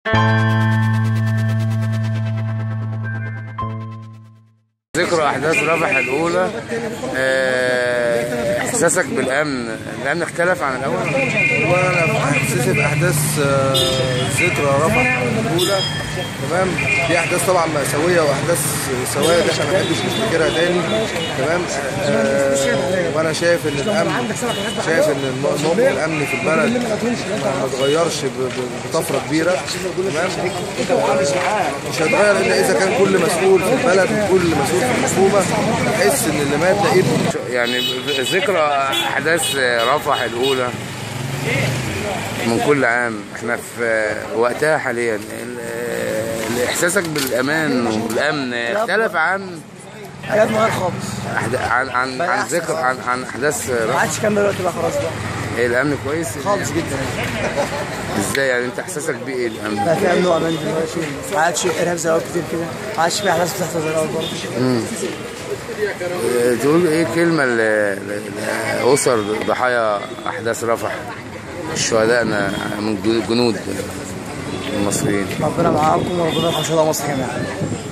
ذكرى احداث رفح الاولى آه، احساسك بالامن الامن اختلف عن الاول والله انا احساسي باحداث آه، ذكرى رفح الاولى تمام دي احداث طبعا مأساوية واحداث سواد احنا ما نحبش نفتكرها تاني تمام آه، وانا شايف ان الامن شايف ان الم- الموقف الامني في البلد ما ما اتغيرش ب- ب- بطفره كبيره تمام مش هيتغير الا اذا كان كل مسؤول في البلد وكل مسؤول في الحكومه يحس ان اللي مات ده ابنه يعني ذكرى احداث رفح الاولى من كل عام احنا في وقتها حاليا ال- احساسك بالامان والامن اختلف عن حاجات مغير خالص أحد- عن عن بقى عن أحسن ذكر آه. عن عن احداث ما رفح عادش كان دلوقتي بقى خلاص بقى ايه الامن كويس خالص جدا ازاي يعني انت احساسك بايه بقى الامن في امن وامان دلوقتي ما عادش ارهاب زي الاول كتير كده ما عادش في احداث بتحصل زي الاول برضه اه، تقول ايه كلمه ل- ل- لاسر ضحايا احداث رفح شهدائنا من الجنود المصريين ربنا معاكم وربنا يرحم شهداء مصر جميعا